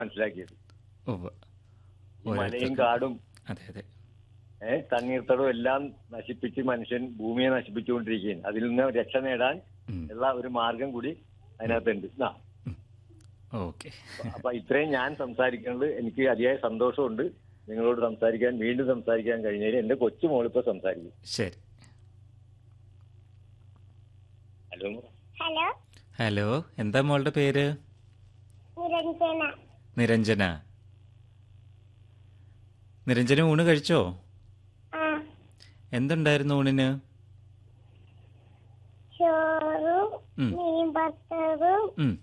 മനസ്സിലാക്കിയത് ഉവ്വ്. ഈ മലയും ഓരോരുത്തർക്കും- കാടും അതെ അതെ ഏഹ് തണ്ണീർത്തടവും എല്ലാം നശിപ്പിച്ച് മനുഷ്യൻ ഭൂമിയെ നശിപ്പിച്ചുകൊണ്ടിരിക്കുകയാണ് അതിൽ നിന്ന് രക്ഷ നേടാൻ ഉം. ഉള്ള ഒരു മാർഗം കൂടി അതിനകത്തുണ്ട് ആ ഓക്കെ അപ്പൊ ഇത്രയും ഞാൻ സംസാരിക്കുന്നത് എനിക്ക് അതിയായ സന്തോഷമുണ്ട് നിങ്ങളോട് സംസാരിക്കാൻ വീണ്ടും സംസാരിക്കാൻ കഴിഞ്ഞതിൽ എന്റെ കൊച്ചു മോളിപ്പോ സംസാരിക്കും ശരി ഹലോ ഹലോ ഹലോ എന്താ മോളുടെ പേര് നിരഞ്ജന നിരഞ്ജന നിരഞ്ജന ഊണ് കഴിച്ചോ ആ എന്തുണ്ടായിരുന്നു ഊണിന് ചോറും ഉം. മീൻ വറുത്തതും ഉം,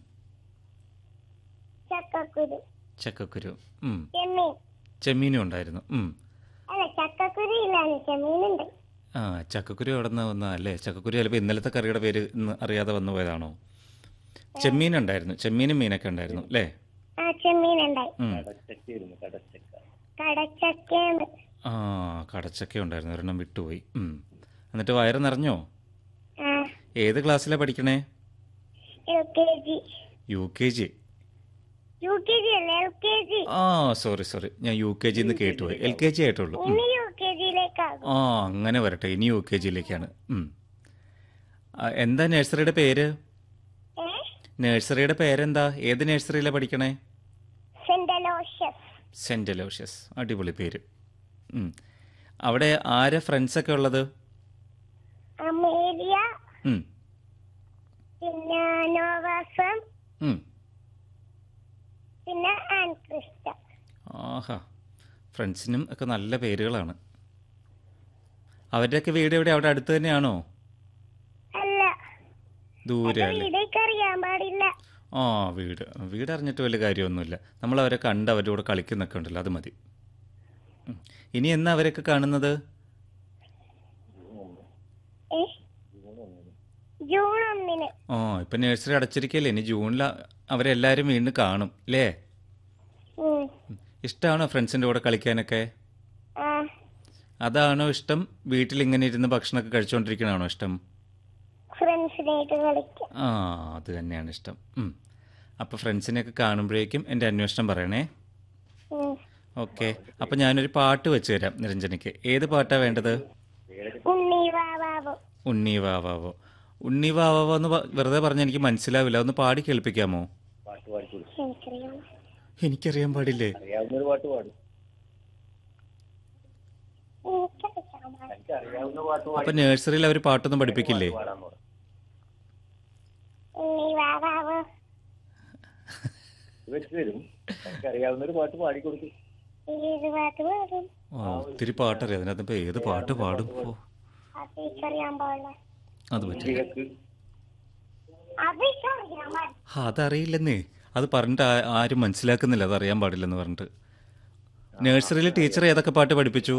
ചക്കക്കുരു ചക്കക്കുരു ഉം, ചെമ്മീൻ ചെമ്മീനും ഉണ്ടായിരുന്നു ഉം. അല്ല ചക്കക്കുരു ഇല്ലാന്ന് ചെമ്മീനുണ്ട് ആ ചക്കക്കുരു എവിടെ നിന്ന് വന്നാ അല്ലേ ചക്കക്കുരു ചിലപ്പോൾ ഇന്നലത്തെ കറിയുടെ പേര് ഇന്ന് അറിയാതെ വന്നു പോയതാണോ ചെമ്മീൻ ഉണ്ടായിരുന്നു ചെമ്മീനും മീനൊക്കെ ഉണ്ടായിരുന്നു അല്ലേ ആ ചെമ്മീൻ ഉണ്ടായി ഉം. കടച്ചക്കയായിരുന്നു കടച്ചക്ക കടച്ചക്കയുണ്ട് ആ കടച്ചക്ക ഉണ്ടായിരുന്നു ഒരെണ്ണം വിട്ടുപോയി ഉം. എന്നിട്ട് വയറ് നിറഞ്ഞോ ആ ഏത് ക്ലാസ്സിലാണ് പഠിക്കണേ L K G U K G U K G അല്ല എൽ കെ ജി ആ സോറി സോറി ഞാൻ യു കെ ജിന്ന് കേട്ടുപോയി എൽ കെ ജി ആയിട്ടുള്ളൂ ഉം. ഇനി യു കെ ജിയിലേക്കാകും ആ അങ്ങനെ വരട്ടെ ഇനി യു കെ ജിയിലേക്കാണ് ഉം. ആ, എന്താ നഴ്സറിയുടെ പേര് ഏ നഴ്സറിയുടെ പേരെന്താ ഏത് നഴ്സറിയിലാണ് പഠിക്കണേ സെന്റലോഷ്യസ് സെന്റ് അലോഷ്യസ് അടിപൊളി പേര് ഉം. അവിടെ ആരെ ഫ്രണ്ട്സൊക്കെ ഉള്ളത് അമേലിയ ഉം. പിന്നെ നോവാസം ഉം. പിന്നെ ആൻ ക്രിസ്റ്റ ആഹാ ഫ്രണ്ട്സിനും ഒക്കെ നല്ല പേരുകളാണ് അവരുടെയൊക്കെ വീട് എവിടെ അവിടെ അടുത്ത് തന്നെയാണോ അല്ല ദൂരെ അല്ലേ വീടേക്ക് അറിയാൻ പാടില്ല ആ വീട് വീട് അറിഞ്ഞിട്ട് വലിയ കാര്യമൊന്നുമില്ല നമ്മൾ അവരെ കണ്ട് അവരുടെ കൂടെ കളിക്കുന്നൊക്കെ ഉണ്ടല്ലോ അത് മതി ഉം. ഇനി എന്നാ അവരൊക്കെ കാണുന്നത് ഏ ജൂൺ ഒന്നിന് ആ ഇപ്പം നഴ്സറി അടച്ചിരിക്കല്ലേ ഇനി ജൂണിൽ അവരെല്ലാവരും വീണ്ടും കാണും അല്ലേ ഉം. ഇഷ്ടമാണോ ഫ്രണ്ട്സിൻ്റെ കൂടെ കളിക്കാനൊക്കെ ആ അതാണോ ഇഷ്ടം വീട്ടിൽ ഇങ്ങനെ ഇരുന്ന് ഭക്ഷണമൊക്കെ കഴിച്ചുകൊണ്ടിരിക്കണാണോ ഇഷ്ടം ഫ്രണ്ട്സിനായിട്ട് കളിക്കാം ആ അത് തന്നെയാണ് ഇഷ്ടം ഉം. അപ്പോൾ ഫ്രണ്ട്സിനെയൊക്കെ കാണുമ്പോഴേക്കും എൻ്റെ അന്വേഷണം പറയണേ ഉം. ഓക്കെ അപ്പോൾ ഞാനൊരു പാട്ട് വെച്ച് തരാം നിരഞ്ജനയ്ക്ക് ഏത് പാട്ടാണ് വേണ്ടത് ഉണ്ണി വാവാവോ ഉണ്ണി വാവാവോ ഉണ്ണി വാവാവോ എന്ന് പ- വെറുതെ പറഞ്ഞാൽ എനിക്ക് മനസ്സിലാവില്ല ഒന്ന് പാടി കേൾപ്പിക്കാമോ പാട്ട് പാടിക്കൊള്ളു എനിക്കറിയാം എനിക്കറിയാൻ പാടില്ലേ അറിയാവുന്ന ഒരു പാട്ട് പാടും എനിക്കറിയാം എനിക്ക് അറിയാവുന്ന പാട്ട് അപ്പൊ നഴ്സറിയിൽ അവർ പാട്ടൊന്നും പഠിപ്പിക്കില്ലേ പാടാൻ പറ ഉണ്ണി വാവാവോ വെച്ച് തരും എനിക്ക് അറിയാവുന്ന ഒരു പാട്ട് പാടിക്കൊടുക്കും ഏത് പാട്ട് പാടും ആ ഒത്തിരി പാട്ടറിയാം അതിനകത്ത് ഇപ്പൊ ഏത് പാട്ട് പാടും ഓ അത് എനിക്കറിയാൻ പാടില്ല അത് പറ്റില്ല കിഴക്ക് അത് എനിക്കറിയാൻ പാടില്ല ആ, അതറിയില്ലെന്നേ അത് പറഞ്ഞിട്ട് ആ- ആരും മനസ്സിലാക്കുന്നില്ല അത് അറിയാൻ പാടില്ലെന്ന് പറഞ്ഞിട്ട് നഴ്സറിയിൽ ടീച്ചർ ഏതൊക്കെ പാട്ട് പഠിപ്പിച്ചു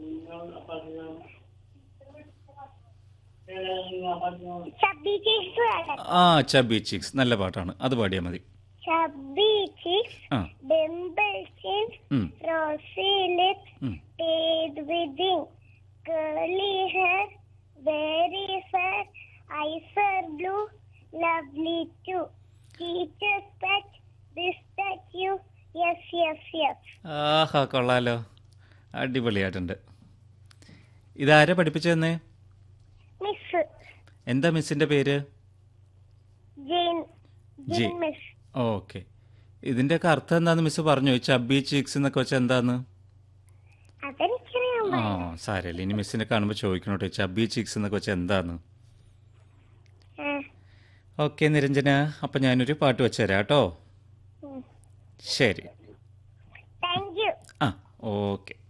ചബ്ബി ചിക്സ് പാടാം ആ ചബി ചിക്സ് നല്ല പാട്ടാണ് അത് പാടിയാൽ മതി ചബ്ബി ചിക്സ് ആ ഡിംപിൾ ചിൻസ് ഉം, റോസി ലിപ്സ് ഉം. paid within curly hair, very fair, eyes are blue, lovely too. Teacher's pet, this statue, yes, yes, yes. ആഹാ കൊള്ളാലോ അടിപൊളിയായിട്ടുണ്ട് ഇതാരാ പഠിപ്പിച്ചതെന്നേ Miss എന്താ മിസ്സിന്റെ പേര് Jane, ജെ- Jane Miss. ഓക്കെ ഇതിന്റെയൊക്കെ അർത്ഥം എന്താന്ന് മിസ് പറഞ്ഞു ഈ ചബി ചിക്സ് എന്നൊക്കെ വെച്ചാൽ എന്താന്ന് അതെനിക്കറിയാൻ ആ പാടില്ല. സാരല്ലേ ഇനി മിസ്സിനെ കാണുമ്പോൾ ചോദിക്കണോട്ടെ ചബി ചിക്സ് എന്നൊക്കെ വെച്ചാൽ എന്താന്ന് ആ, ഓക്കെ നിരഞ്ജന അപ്പം ഞാനൊരു പാട്ട് വെച്ചുതരാം കേട്ടോ ഉം. ശരി Thank you. ആ ഓക്കെ